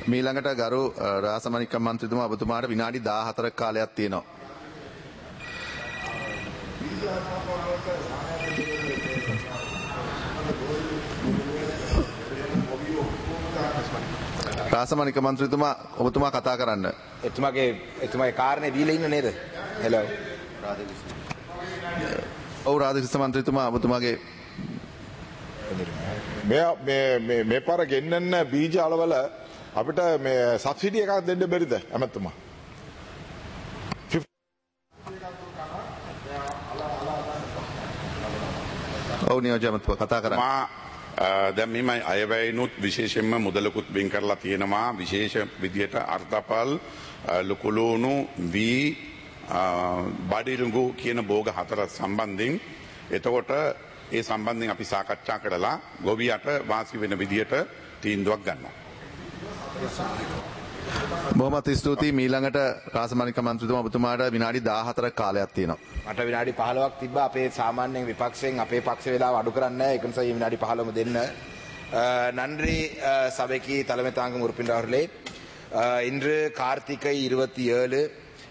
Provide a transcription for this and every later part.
මීළඟට ගරු අ, රාසමනික මන්ත්‍රතුමා ඔබතුමාට විනාඩි 14ක් කාලයක් තියෙනවා. රාසමනික මන්ත්‍රතුමා ඔබතුමා කතා කරන්න. එතුමගේ එතුමගේ කාරණය දීලා ඉන්න නේද? හෙලෝ. ඔව් රාධකෘෂ්ණ මන්ත්‍රතුමා ඔබතුමාගේ මෙය- මේ- මේ- මේ පර ගෙන්න්න බීජ අලවල අපිට මේ සබ්සිඩිය එකක් දෙන්න බැරිද ඇමැත්තුමා. ඔව් නියෝජ්‍ය ඇමතුමා කතා කරන්න. මා දැම් මෙම අයවැයනුත් විශේෂෙන්ම මුදලකුත් බින් කරලා තියෙනවා විශේෂ විදියට අර්ථපල් ලොකුලූුණු වී බඩිරුගු කියන බෝග හතර සම්බන්ධින් එතකොට ඒ සම්බන්ධින් අපි සාකච්ඡා කරලා ගොවියට වාසි වෙන විදියට තීන්දුවක් ගන්නවා. බොහොමත් ස්තුතියි මීළඟට රාසමනික මන්ත්‍රතුමා ඔබතුමාට විනාඩි 14ක් කාලයක් තියෙනවා. මට විනාඩි 15ක් තිබ්බා අපේ සාමාන්‍යයෙන් විපක්ෂයෙන් අපේ පක්ෂ වේලාව අඩු කරන්න ඒක නිසා මේ විනාඩி 15ම දෙන්න. அஹ், நன்றி அஹ், சபைக்கு தலைமை தாங்கும் உறுப்பினர் அவர்களே அஹ், இன்று கார்த்திகை இருபத்தி ஏழு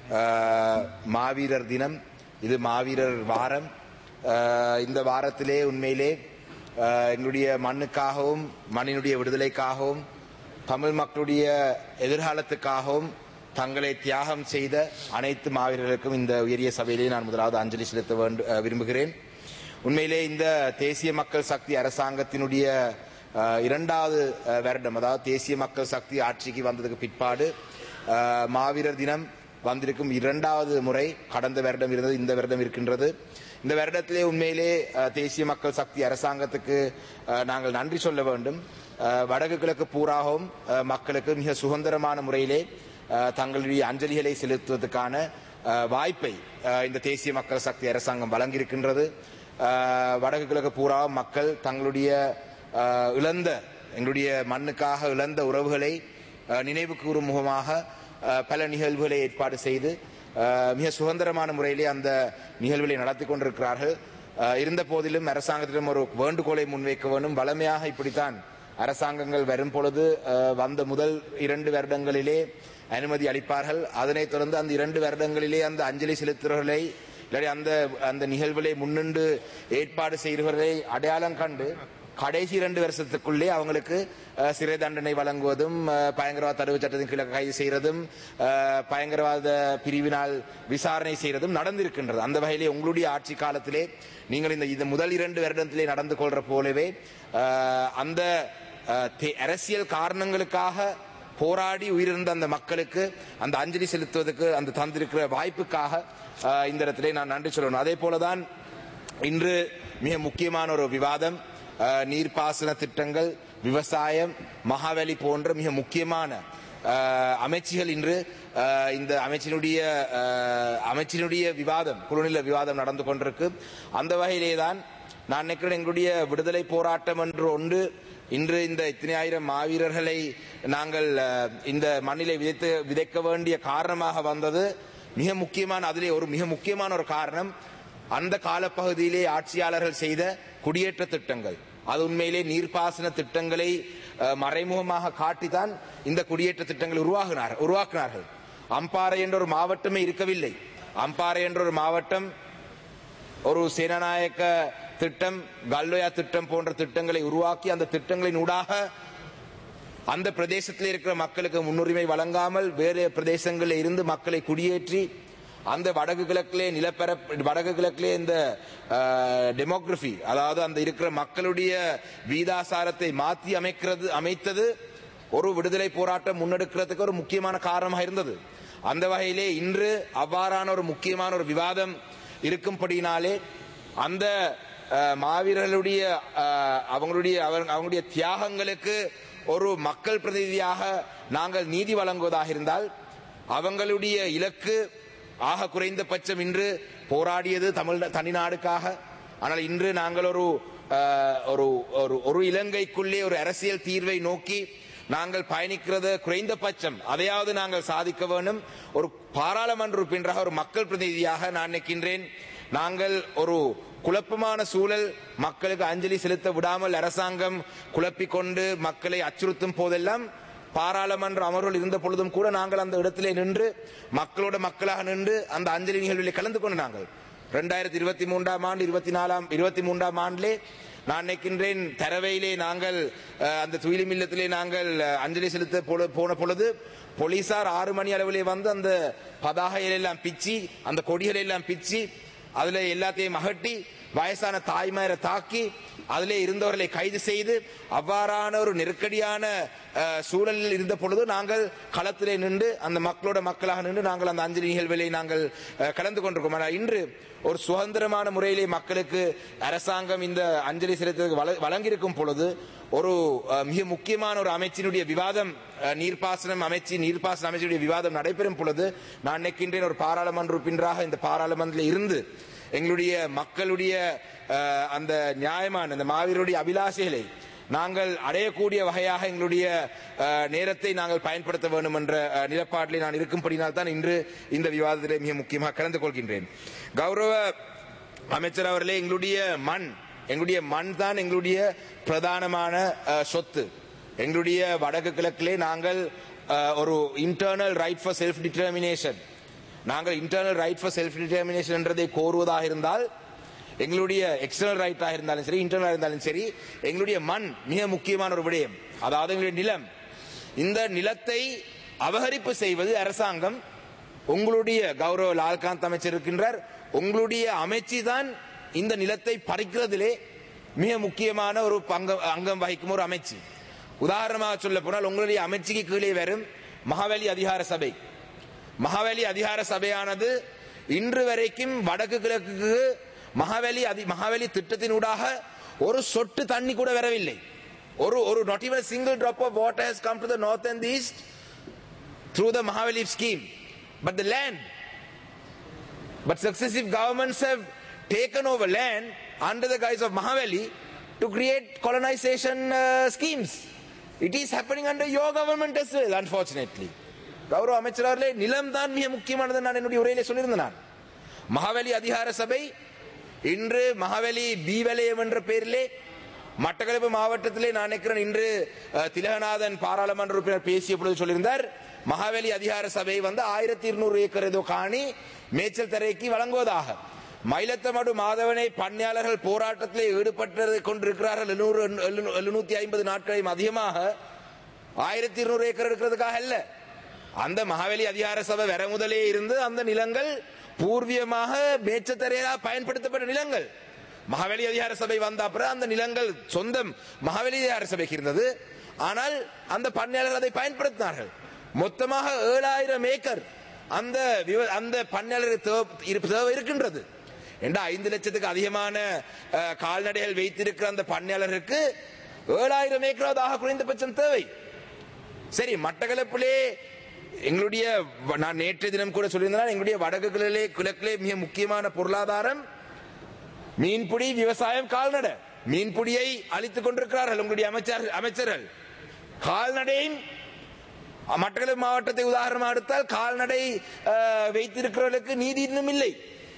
மாவீரர் தினம் இது மாவீரர் வாரம் அஹ், இந்த வாரத்திலே உண்மையிலே அஹ், எங்களுடைய மண்ணுக்காகவும் மண்ணினுடைய விடுதலைக்காகவும் தமிழ் மக்களுடைய எதிர்காலத்துக்காகவும் தங்களை தியாகம் செய்த அனைத்து மாவீரர்களுக்கும் இந்த உயரிய சபையிலே நான் முதலாவது அஞ்சலி செலுத்த வேண்டு அஹ், விரும்புகிறேன் உண்மையிலே இந்த தேசிய மக்கள் சக்தி அரசாங்கத்தினுடைய அஹ், இரண்டாவது அஹ், வருடம் அதாவது தேசிய மக்கள் சக்தி ஆட்சிக்கு வந்ததுக்கு பிற்பாடு அஹ், மாவீரர் தினம் வந்திருக்கும் இரண்டாவது முறை கடந்த வருடம் இருந்தது இந்த வருடம் இருக்கின்றது இந்த வருடத்திலே உண்மையிலே அஹ், தேசிய மக்கள் சக்தி அரசாங்கத்துக்கு அஹ், நாங்கள் நன்றி சொல்ல வேண்டும் அஹ், வடக்கு கிழக்கு பூராகவும் அஹ், மக்களுக்கு மிக சுதந்திரமான முறையிலே அஹ், தங்களுடைய அஞ்சலிகளை செலுத்துவதற்கான அஹ், வாய்ப்பை அஹ், இந்த தேசிய மக்கள் சக்தி அரசாங்கம் வழங்கியிருக்கின்றது அஹ், வடக்கு கிழக்கு பூராவும் மக்கள் தங்களுடைய அஹ், இழந்த எங்களுடைய மண்ணுக்காக இழந்த உறவுகளை அஹ், நினைவு கூறும் முகமாக அஹ், பல நிகழ்வுகளை ஏற்பாடு செய்து அஹ், மிக சுதந்திரமான முறையிலே அந்த நிகழ்வுகளை நடத்தி கொண்டிருக்கிறார்கள் அஹ், இருந்த போதிலும் அரசாங்கத்திடம் ஒரு வேண்டுகோளை முன்வைக்க வேண்டும் வளமையாக இப்படித்தான் அரசாங்கங்கள் வரும் பொழுது அஹ், வந்த முதல் இரண்டு வருடங்களிலே அனுமதி அளிப்பார்கள் அதனைத் தொடர்ந்து அந்த இரண்டு வருடங்களிலே அந்த அஞ்சலி செலுத்துகிறவர்களை இல்லாட்டி அந்த அந்த நிகழ்வுகளை முன்னின்று ஏற்பாடு செய்கிறவர்களை அடையாளம் கண்டு கடைசி இரண்டு வருஷத்துக்குள்ளே அவங்களுக்கு அஹ், சிறை தண்டனை வழங்குவதும் அஹ், பயங்கரவாத தடுப்பு சட்டத்தின் கீழே கைது செய்யறதும் அஹ், பயங்கரவாத பிரிவினால் விசாரணை செய்யறதும் நடந்திருக்கின்றது அந்த வகையிலே உங்களுடைய ஆட்சி காலத்திலே நீங்கள் இந்த இந்த முதல் இரண்டு வருடத்திலே நடந்து கொள்ற போலவே அஹ், அந்த அஹ், தே- அரசியல் காரணங்களுக்காக போராடி உயிரிழந்த அந்த மக்களுக்கு அந்த அஞ்சலி செலுத்துவதற்கு அந்த தந்திருக்கிற வாய்ப்புக்காக அஹ், இந்த இடத்திலே நான் நன்றி சொல்லணும் அதே போலதான் இன்று மிக முக்கியமான ஒரு விவாதம் அஹ், நீர்ப்பாசன திட்டங்கள் விவசாயம் மகாவலி போன்ற மிக முக்கியமான அஹ், அமைச்சுகள் இன்று அஹ், இந்த அமைச்சினுடைய அஹ், அமைச்சினுடைய விவாதம் குழுநில விவாதம் நடந்து கொண்டிருக்கு அந்த வகையிலே தான் நான் நினைக்கிறேன் எங்களுடைய விடுதலை போராட்டம் என்று ஒன்று இன்று இந்த இத்தனை ஆயிரம் மாவீரர்களை நாங்கள் அஹ், இந்த மண்ணிலே விதைத்து விதைக்க வேண்டிய காரணமாக வந்தது மிக முக்கியமான அதிலே ஒரு மிக முக்கியமான ஒரு காரணம் அந்த காலப்பகுதியிலே ஆட்சியாளர்கள் செய்த குடியேற்ற திட்டங்கள் அது உண்மையிலே நீர்ப்பாசன திட்டங்களை அஹ், மறைமுகமாக காட்டித்தான் இந்த குடியேற்ற திட்டங்களை உருவாகினார் உருவாக்கினார்கள் அம்பாறை என்ற ஒரு மாவட்டமே இருக்கவில்லை அம்பாறை என்ற ஒரு மாவட்டம் ஒரு சேனநாயக்க திட்டம் கல்வயா திட்டம் போன்ற திட்டங்களை உருவாக்கி அந்த திட்டங்களின் ஊடாக அந்த பிரதேசத்தில் இருக்கிற மக்களுக்கு முன்னுரிமை வழங்காமல் வேறு பிரதேசங்களில் இருந்து மக்களை குடியேற்றி அந்த வடக்கு கிழக்கிலே நிலப்பர வடக்கு கிழக்கிலே இந்த டெமோக்ரஃபி அதாவது அந்த இருக்கிற மக்களுடைய வீதாசாரத்தை மாற்றி அமைக்கிறது அமைத்தது ஒரு விடுதலை போராட்டம் முன்னெடுக்கிறதுக்கு ஒரு முக்கியமான காரணமாக இருந்தது அந்த வகையிலே இன்று அவ்வாறான ஒரு முக்கியமான ஒரு விவாதம் இருக்கும்படினாலே அந்த அஹ், மாவீரர்களுடைய அஹ், அவங்களுடைய அவர்- அவங்களுடைய தியாகங்களுக்கு ஒரு மக்கள் பிரதிநிதியாக நாங்கள் நீதி வழங்குவதாக இருந்தால் அவங்களுடைய இலக்கு ஆக குறைந்தபட்சம் இன்று போராடியது தமிழ் தனிநாடுக்காக ஆனால் இன்று நாங்கள் ஒரு அஹ், ஒரு ஒரு- ஒரு இலங்கைக்குள்ளே ஒரு அரசியல் தீர்வை நோக்கி நாங்கள் பயணிக்கிறது குறைந்தபட்சம் அதையாவது நாங்கள் சாதிக்க வேண்டும் ஒரு பாராளுமன்ற உறுப்பினராக ஒரு மக்கள் பிரதிநிதியாக நான் நினைக்கின்றேன் நாங்கள் ஒரு குழப்பமான சூழல் மக்களுக்கு அஞ்சலி செலுத்த விடாமல் அரசாங்கம் குழப்பிக் கொண்டு மக்களை அச்சுறுத்தும் போதெல்லாம் பாராளுமன்ற அமர்வுகள் இருந்த பொழுதும் கூட நாங்கள் அந்த இடத்திலே நின்று மக்களோட மக்களாக நின்று அந்த அஞ்சலி நிகழ்வில் கலந்து கொண்டு நாங்கள் ரெண்டாயிரத்தி இருபத்தி மூன்றாம் ஆண்டு இருபத்தி நாலாம் இருபத்தி மூன்றாம் ஆண்டிலே நான் நினைக்கின்றேன் தரவையிலே நாங்கள் அஹ், அந்த துயிலி மில்லத்திலே நாங்கள் அஹ், அஞ்சலி செலுத்த பொழு- போன பொழுது போலீசார் ஆறு மணி அளவிலே வந்து அந்த பதாகைகளை எல்லாம் பிச்சு அந்த கொடிகளை எல்லாம் பிச்சு அதுல எல்லாத்தையும் அகட்டி வயசான தாய்மாரை தாக்கி அதிலே இருந்தவர்களை கைது செய்து அவ்வாறான ஒரு நெருக்கடியான அஹ், சூழலில் இருந்த பொழுது நாங்கள் களத்திலே நின்று அந்த மக்களோட மக்களாக நின்று நாங்கள் அந்த அஞ்சலி நிகழ்வுகளை நாங்கள் அஹ், கலந்து கொண்டிருக்கோம் ஆனால் இன்று ஒரு சுதந்திரமான முறையிலே மக்களுக்கு அரசாங்கம் இந்த அஞ்சலி செலுத்துவதற்கு வழ- வழங்கியிருக்கும் பொழுது ஒரு அஹ், மிக முக்கியமான ஒரு அமைச்சினுடைய விவாதம் அஹ், நீர்ப்பாசனம் அமைச்சு நீர்ப்பாசன அமைச்சினுடைய விவாதம் நடைபெறும் பொழுது நான் நினைக்கின்றேன் ஒரு பாராளுமன்ற உறுப்பினராக இந்த பாராளுமன்றத்தில் இருந்து எங்களுடைய மக்களுடைய அஹ், அந்த நியாயமான அந்த மாவீரருடைய அபிலாஷைகளை நாங்கள் அடையக்கூடிய வகையாக எங்களுடைய அஹ், நேரத்தை நாங்கள் பயன்படுத்த வேண்டும் என்ற அஹ், நிலப்பாட்டிலே நான் இருக்கும்படினால் தான் இன்று இந்த விவாதத்திலே மிக முக்கியமாக கலந்து கொள்கின்றேன் கௌரவ அமைச்சர் அவர்களே எங்களுடைய மண் எங்களுடைய மண் தான் எங்களுடைய பிரதானமான அஹ், சொத்து எங்களுடைய வடக்கு கிழக்கிலே நாங்கள் அஹ், ஒரு internal right for self determination நாங்கள் internal right for self determination என்றதை கோருவதாக இருந்தால் எங்களுடைய எக்ஸ்டர்னல் ரைட்டாக இருந்தாலும் சரி இன்டர்னல் இருந்தாலும் சரி எங்களுடைய மண் மிக முக்கியமான ஒரு விடயம் அதாவது எங்களுடைய நிலம் இந்த நிலத்தை அபகரிப்பு செய்வது அரசாங்கம் உங்களுடைய கௌரவ லால்காந்த் அமைச்சர் இருக்கின்றார் உங்களுடைய அமைச்சு தான் இந்த நிலத்தை பறிக்கிறதிலே மிக முக்கியமான ஒரு பங்கம் அங்கம் வகிக்கும் ஒரு அமைச்சு உதாரணமாக சொல்ல போனால் உங்களுடைய அமைச்சுக்கு கீழே வரும் மகாவலி அதிகார சபை மகாவலி அதிகார சபையானது இன்று வரைக்கும் வடக்கு கிழக்குக்கு மகாவலி அதி மகாவலி திட்டத்தினூடாக ஒரு சொட்டு தண்ணி கூட வரவில்லை ஒரு ஒரு not even a single drop of water has come to the north and the east through the Mahavali scheme but the land but successive governments have taken over land under the guise of Mahavali to create colonization uh, schemes. It is happening under your government as well, unfortunately. கௌரவ அமைச்சர் அவர்களே நிலம் தான் மிக முக்கியமானது நான் என்னுடைய உரையிலே சொல்லியிருந்தேன் நான் மகாவலி அதிகார சபை இன்று மகாவலி பி வலயம் என்ற பெயரிலே மட்டக்களப்பு மாவட்டத்திலே நான் நினைக்கிறேன் இன்று அஹ், திலகநாதன் பாராளுமன்ற உறுப்பினர் பேசிய பொழுது சொல்லியிருந்தார் மகாவலி அதிகார சபை வந்து ஆயிரத்தி இருநூறு ஏக்கர் ஏதோ காணி மேய்ச்சல் தரைக்கு வழங்குவதாக மயிலத்தமடு மாதவனை பண்ணையாளர்கள் போராட்டத்திலே ஈடுபட்டு கொண்டிருக்கிறார்கள் எழுநூறு எழுநூத்தி ஐம்பது நாட்களையும் அதிகமாக ஆயிரத்தி இருநூறு ஏக்கர் எடுக்கிறதுக்காக அல்ல அந்த மகாவலி அதிகார சபை வர முதலே இருந்து அந்த நிலங்கள் பூர்வீகமாக மேச்சத்தரையா பயன்படுத்தப்பட்ட நிலங்கள் மகாவலி அதிகார சபை வந்த அப்புறம் அந்த நிலங்கள் சொந்தம் மகாவலி அதிகார சபைக்கு இருந்தது ஆனால் அந்த பண்ணையாளர்கள் அதை பயன்படுத்தினார்கள் மொத்தமாக ஏழாயிரம் ஏக்கர் அந்த விவ- அந்த பண்ணையாளர் தேவை இருக்கின்றது என்ற ஐந்து லட்சத்துக்கு அதிகமான அஹ், கால்நடைகள் வைத்திருக்கிற அந்த பண்ணையாளருக்கு ஏழாயிரம் ஏக்கராவதாக குறைந்தபட்சம் தேவை சரி மட்டக்களப்பிலே எங்களுடைய வ- நான் நேற்றைய தினம் கூட சொல்லியிருந்தேன் எங்களுடைய வடக்கு கிழக்கிலே கிழக்கிலே மிக முக்கியமான பொருளாதாரம் மீன்பிடி விவசாயம் கால்நடை மீன்பிடியை அழித்துக் கொண்டிருக்கிறார்கள் உங்களுடைய அமைச்சர் அமைச்சர்கள் கால்நடையும் மட்டக்களப்பு மாவட்டத்தை உதாரணமாக எடுத்தால் கால்நடை அஹ், வைத்திருக்கிறவர்களுக்கு நீதி இன்னும் இல்லை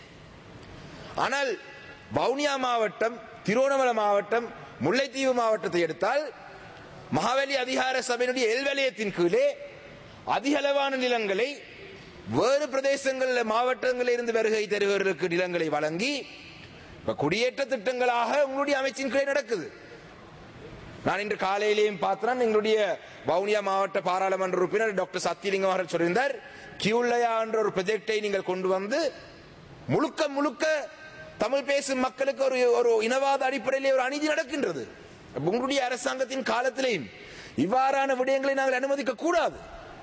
ஆனால் வவுனியா மாவட்டம் திருவண்ணாமலை மாவட்டம் முல்லைத்தீவு மாவட்டத்தை எடுத்தால் மகாவலி அதிகார சபையினுடைய எல்வலயத்தின் கீழே அதிகளவான நிலங்களை வேறு பிரதேசங்களில் மாவட்டங்களில் இருந்து வருகை தருகிறவர்களுக்கு நிலங்களை வழங்கி இப்ப குடியேற்ற திட்டங்களாக உங்களுடைய அமைச்சின் கீழே நடக்குது நான் இன்று காலையிலேயும் பார்த்தேன் எங்களுடைய வவுனியா மாவட்ட பாராளுமன்ற உறுப்பினர் டாக்டர் சத்தியலிங்கம் அவர்கள் சொல்லியிருந்தார் கியூல்லயா என்ற ஒரு ப்ரொஜெக்டை நீங்கள் கொண்டு வந்து முழுக்க முழுக்க தமிழ் பேசும் மக்களுக்கு ஒரு ஒரு இனவாத அடிப்படையிலே ஒரு அநீதி நடக்கின்றது அப்ப உங்களுடைய அரசாங்கத்தின் காலத்திலேயும் இவ்வாறான விடயங்களை நாங்கள் அனுமதிக்க கூடாது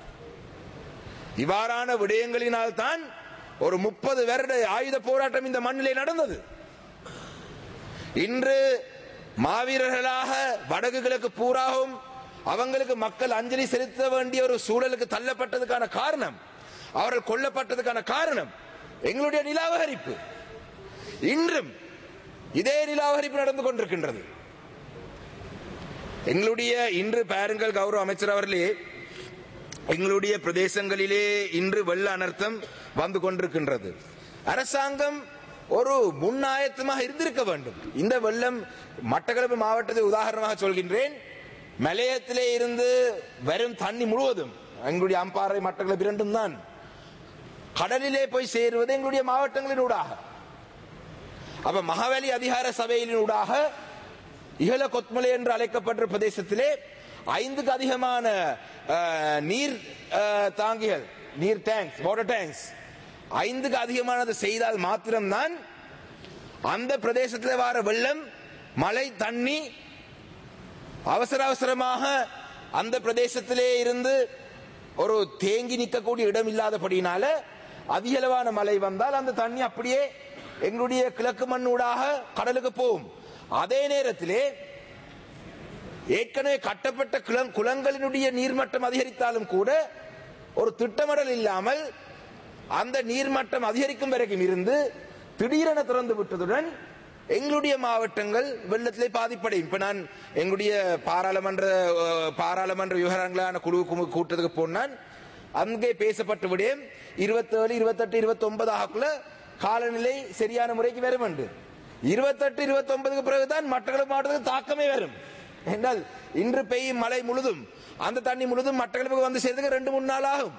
இவ்வாறான விடயங்களினால் தான் ஒரு முப்பது வருட ஆயுத போராட்டம் இந்த மண்ணிலே நடந்தது இன்று மாவீரர்களாக வடக்கு கிழக்கு பூராவும் அவங்களுக்கு மக்கள் அஞ்சலி செலுத்த வேண்டிய ஒரு சூழலுக்கு தள்ளப்பட்டதுக்கான காரணம் அவர்கள் கொல்லப்பட்டதுக்கான காரணம் எங்களுடைய நிலாவகரிப்பு இன்றும் இதே நிலாவகரிப்பு நடந்து கொண்டிருக்கின்றது எங்களுடைய இன்று பாருங்கள் கௌரவ அமைச்சர் அவர்களே எங்களுடைய பிரதேசங்களிலே இன்று வெள்ள அனர்த்தம் வந்து கொண்டிருக்கின்றது அரசாங்கம் ஒரு முன்னாயத்தமாக இருந்திருக்க வேண்டும் இந்த வெள்ளம் மட்டக்களப்பு மாவட்டத்தை உதாரணமாக சொல்கின்றேன் மலையத்திலே இருந்து வரும் தண்ணி முழுவதும் எங்களுடைய அம்பாறை மட்டங்கள் இரண்டும் தான் கடலிலே போய் சேருவது எங்களுடைய மாவட்டங்களின் ஊடாக அப்ப மகாவலி அதிகார சபையின் ஊடாக இகல கொத்மலை என்று அழைக்கப்பட்ட பிரதேசத்திலே ஐந்துக்கு அதிகமான அஹ், நீர் அஹ், தாங்கிகள் நீர் டேங்க்ஸ் வாட்டர் டேங்க்ஸ் ஐந்துக்கு அதிகமானது செய்தால் மாத்திரம்தான் அந்த பிரதேசத்தில் வர வெள்ளம் மழை தண்ணி அவசர அவசரமாக அந்த பிரதேசத்திலே இருந்து ஒரு தேங்கி நிற்கக்கூடிய இடம் இல்லாதபடினால அதிகளவான மழை வந்தால் அந்த தண்ணி அப்படியே எங்களுடைய கிழக்கு மண்ணூடாக கடலுக்கு போகும் அதே நேரத்திலே ஏற்கனவே கட்டப்பட்ட குளம் குளங்களினுடைய நீர்மட்டம் அதிகரித்தாலும் கூட ஒரு திட்டமிடல் இல்லாமல் அந்த நீர்மட்டம் அதிகரிக்கும் வரைக்கும் இருந்து திடீரென திறந்து விட்டதுடன் எங்களுடைய மாவட்டங்கள் வெள்ளத்திலே பாதிப்படையும் இப்ப நான் எங்களுடைய பாராளுமன்ற அஹ், பாராளுமன்ற விவகாரங்களான குழு கு- கூட்டத்துக்கு போனான் அங்கே பேசப்பட்ட விடயம் இருபத்தேழு இருபத்தெட்டு இருபத்தி ஒன்பது ஆகுள்ள காலநிலை சரியான முறைக்கு வரும் என்று இருபத்தெட்டு இருபத்தி ஒன்பதுக்கு பிறகுதான் மட்டக்களப்பு மாவட்டத்துக்கு தாக்கமே வரும் என்றால் இன்று பெய்யும் மழை முழுதும் அந்த தண்ணி முழுதும் மட்டக்களப்புக்கு வந்து சேர்றதுக்கு ரெண்டு மூணு நாள் ஆகும்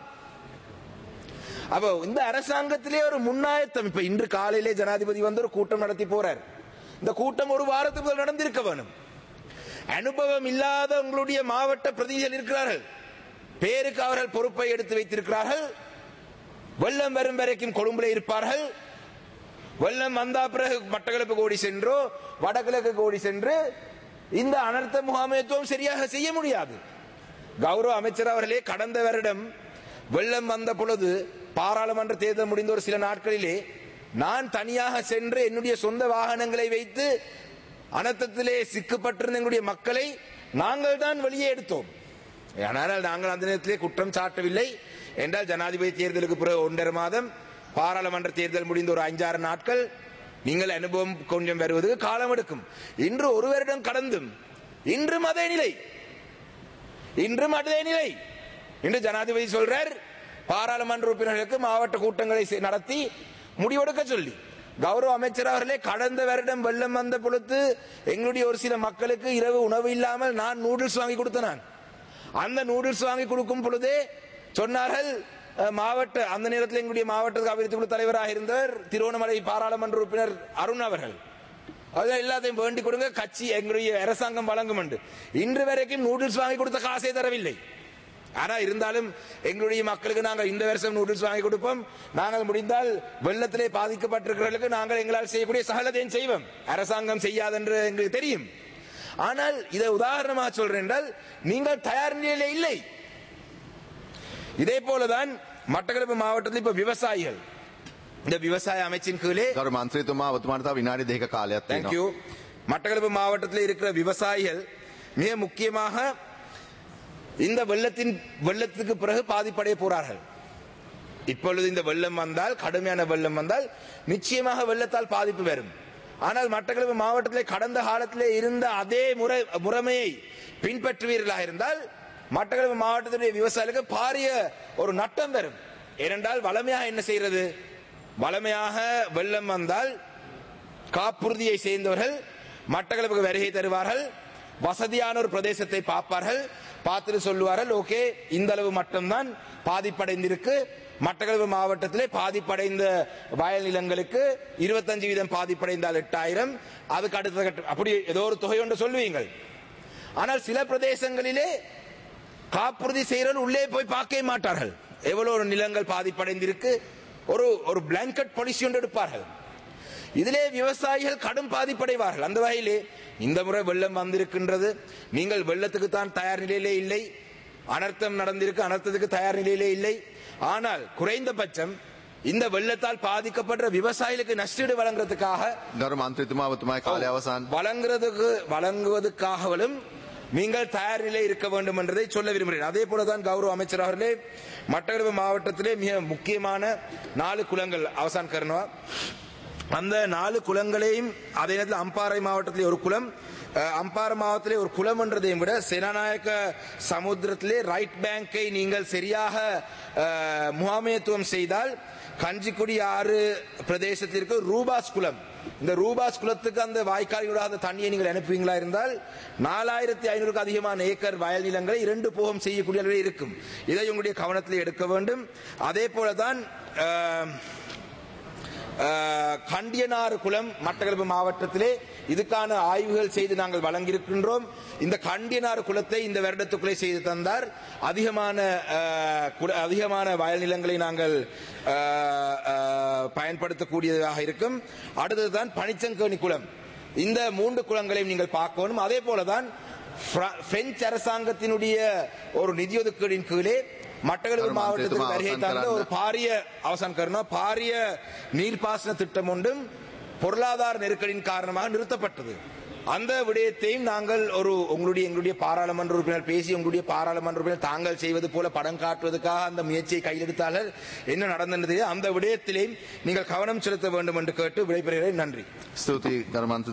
அப்போ இந்த அரசாங்கத்திலே ஒரு முன்னாயத்தம் இப்ப இன்று காலையிலே ஜனாதிபதி வந்து ஒரு கூட்டம் நடத்தி போறார் இந்த கூட்டம் ஒரு வாரத்துக்கு முதல் நடந்திருக்க வேணும் அனுபவம் இல்லாத உங்களுடைய மாவட்ட பிரதிநிதிகள் இருக்கிறார்கள் பேருக்கு அவர்கள் பொறுப்பை எடுத்து வைத்திருக்கிறார்கள் வெள்ளம் வரும் வரைக்கும் கொழும்புல இருப்பார்கள் வெள்ளம் வந்தா பிறகு மட்டக்களப்பு கோடி சென்றோ வடகிழக்கு கோடி சென்று இந்த அனர்த்த முகாமைத்துவம் சரியாக செய்ய முடியாது கௌரவ அமைச்சர் அவர்களே கடந்த வருடம் வெள்ளம் வந்த பொழுது பாராளுமன்ற தேர்தல் முடிந்த ஒரு சில நாட்களிலே நான் தனியாக சென்று என்னுடைய சொந்த வாகனங்களை வைத்து அனர்த்தத்திலே சிக்கப்பட்டிருந்த எங்களுடைய மக்களை நாங்கள் தான் வெளியே எடுத்தோம் ஆனால் நாங்கள் அந்த நேரத்திலே குற்றம் சாட்டவில்லை என்றால் ஜனாதிபதி தேர்தலுக்கு பிறகு ஒன்றரை மாதம் பாராளுமன்ற தேர்தல் முடிந்த ஒரு அஞ்சாறு நாட்கள் நீங்கள் அனுபவம் கொஞ்சம் வருவதற்கு காலம் எடுக்கும் இன்று ஒரு வருடம் கடந்தும் இன்றும் அதே நிலை இன்றும் அதே நிலை இன்று ஜனாதிபதி சொல்றார் பாராளுமன்ற உறுப்பினர்களுக்கு மாவட்ட கூட்டங்களை செ- நடத்தி முடிவெடுக்க சொல்லி கௌரவ அமைச்சர் அவர்களே கடந்த வருடம் வெள்ளம் வந்த பொழுது எங்களுடைய ஒரு சில மக்களுக்கு இரவு உணவு இல்லாமல் நான் நூடுல்ஸ் வாங்கி கொடுத்தேன் நான் அந்த நூடுல்ஸ் வாங்கி கொடுக்கும் பொழுதே சொன்னார்கள் அஹ், மாவட்ட அந்த நேரத்தில் எங்களுடைய மாவட்ட அபிவிருத்தி குழு தலைவராக இருந்தவர் திருவண்ணாமலை பாராளுமன்ற உறுப்பினர் அருண் அவர்கள் அதான் எல்லாத்தையும் வேண்டிக் கொடுங்க கட்சி எங்களுடைய அரசாங்கம் வழங்கும் என்று இன்று வரைக்கும் நூடுல்ஸ் வாங்கி கொடுத்த காசே தரவில்லை ஆனா இருந்தாலும் எங்களுடைய மக்களுக்கு நாங்கள் இந்த வருஷம் நூடுல்ஸ் வாங்கி கொடுப்போம் நாங்கள் முடிந்தால் வெள்ளத்திலே பாதிக்கப்பட்டிருக்கிறவர்களுக்கு நாங்கள் எங்களால் செய்யக்கூடிய சகலத்தையும் செய்வோம் அரசாங்கம் செய்யாதென்று எங்களுக்கு தெரியும் ஆனால் இதை உதாரணமாக சொல்றேன் என்றால் நீங்கள் தயார் நிலையில இல்லை இதே போலதான் மட்டக்களப்பு மாவட்டத்தில் இப்ப விவசாயிகள் இந்த விவசாய அமைச்சின் கீழே ගරු මන්ත්‍රීතුමා ඔබතුමාට තව විනාඩි දෙක කාලයක් තියෙනවා. தேங்க்யூ மட்டக்களப்பு மாவட்டத்தில் இருக்கிற விவசாயிகள் மிக முக்கியமாக இந்த வெள்ளத்தின் வெள்ளத்துக்கு பிறகு பாதிப்படைய போறார்கள் இப்பொழுது இந்த வெள்ளம் வந்தால் கடுமையான வெள்ளம் வந்தால் நிச்சயமாக வெள்ளத்தால் பாதிப்பு வரும் ஆனால் மட்டக்களப்பு மாவட்டத்திலே கடந்த காலத்திலே இருந்த அதே முறை முறைமையை பின்பற்றுவீர்களாக இருந்தால் மட்டக்களப்பு மாவட்டத்துடைய விவசாயிகளுக்கு பாரிய ஒரு நட்டம் வரும் ஏனென்றால் வளமையாக என்ன செய்யறது வளமையாக வெள்ளம் வந்தால் காப்புறுதியை சேர்ந்தவர்கள் மட்டக்களப்புக்கு வருகை தருவார்கள் வசதியான ஒரு பிரதேசத்தை பார்ப்பார்கள் பார்த்துட்டு சொல்லுவார்கள் ஓகே இந்த அளவு மட்டும்தான் பாதிப்படைந்திருக்கு மட்டக்களப்பு மாவட்டத்திலே பாதிப்படைந்த வயல் நிலங்களுக்கு இருபத்தஞ்சு வீதம் பாதிப்படைந்தால் எட்டாயிரம் அதுக்கு அடுத்த கட்ட அப்படி ஏதோ ஒரு தொகை ஒன்று சொல்லுவீங்கள் ஆனால் சில பிரதேசங்களிலே காப்புறுதி செய்கிறவர்கள் உள்ளே போய் பார்க்கவே மாட்டார்கள் எவ்வளவு நிலங்கள் பாதிப்படைந்திருக்கு ஒரு ஒரு பிளாங்கெட் பாலிசி ஒன்று எடுப்பார்கள் இதிலே விவசாயிகள் கடும் பாதிப்படைவார்கள் அந்த வகையிலே இந்த முறை வெள்ளம் வந்திருக்கின்றது நீங்கள் வெள்ளத்துக்கு தான் தயார் நிலையிலே இல்லை அனர்த்தம் நடந்திருக்கு அனர்த்தத்துக்கு தயார் நிலையிலே இல்லை ஆனால் குறைந்தபட்சம் இந்த வெள்ளத்தால் பாதிக்கப்படுற விவசாயிகளுக்கு நஷ்டீடு வழங்குறதுக்காக ගරු මන්ත්‍රීතුමා ඔබතුමායි කාලය අවසන්. வழங்குறதுக்கு வழங்குவதற்காகவும் நீங்கள் தயார் நிலை இருக்க வேண்டும் என்றதை சொல்ல விரும்புகிறேன் அதே போலதான் கௌரவ அமைச்சர் அவர்களே மட்டக்களப்பு மாவட்டத்திலே மிக முக்கியமான நாலு குளங்கள் அவசான் கர்ணவா அந்த நாலு குளங்களையும் அதே நேரத்தில் அம்பாறை மாவட்டத்தில் ஒரு குளம் அஹ், அம்பாறை மாவட்டத்திலே ஒரு குளம் என்றதையும் விட சேனாநாயக்க சமுத்திரத்திலே ரைட் பேங்கை நீங்கள் சரியாக அஹ், முகாமைத்துவம் செய்தால் கஞ்சிக்குடி ஆறு பிரதேசத்திற்கு ரூபாஸ் குளம் இந்த ரூபாஸ் குளத்துக்கு அந்த வாய்க்காலினூடாக அந்த தண்ணியை நீங்கள் அனுப்புவீங்களா இருந்தால் நாலாயிரத்தி ஐநூறுக்கு அதிகமான ஏக்கர் வயல் நிலங்களை இரண்டு போகம் செய்யக்கூடிய அளவில் இருக்கும் இதை உங்களுடைய கவனத்தில் எடுக்க வேண்டும் அதே போலதான் அஹ், அஹ், கண்டியனாறு குளம் மட்டக்களப்பு மாவட்டத்திலே இதுக்கான ஆய்வுகள் செய்து நாங்கள் வழங்கியிருக்கின்றோம் இந்த கண்டியனாறு குளத்தை இந்த வருடத்துக்குள்ளே செய்து தந்தார் அதிகமான அஹ், குட- அதிகமான வயல் நிலங்களை நாங்கள் அஹ், அஹ், பயன்படுத்தக்கூடியதாக இருக்கும் அடுத்ததுதான் பனிச்சங்கேணி குளம் இந்த மூன்று குளங்களையும் நீங்கள் பார்க்கணும் அதே போலதான் பிர- பிரெஞ்சு அரசாங்கத்தினுடைய ஒரு நிதி ஒதுக்கீடின் கீழே மட்டக்களப்பு கருமாந்திரத்துமா மாவட்டத்துக்கு வருகை அவசான் தந்த கரන්න. ஒரு பாரிய அவசான் கருணா பாரிய நீர்ப்பாசன திட்டம் ஒன்றும் பொருளாதார நெருக்கடியின் காரணமாக நிறுத்தப்பட்டது அந்த விடயத்தையும் நாங்கள் ஒரு உங்களுடைய எங்களுடைய பாராளுமன்ற உறுப்பினர் பேசி உங்களுடைய பாராளுமன்ற உறுப்பினர் தாங்கள் செய்வது போல படம் காட்டுவதற்காக அந்த முயற்சியை கையெடுத்தார்கள் என்ன நடந்தது அந்த விடயத்திலேயும் நீங்கள் கவனம் செலுத்த வேண்டும் என்று கேட்டு விடைபெறுகிறேன் நன்றி ස්තුතියි කර්මන්ත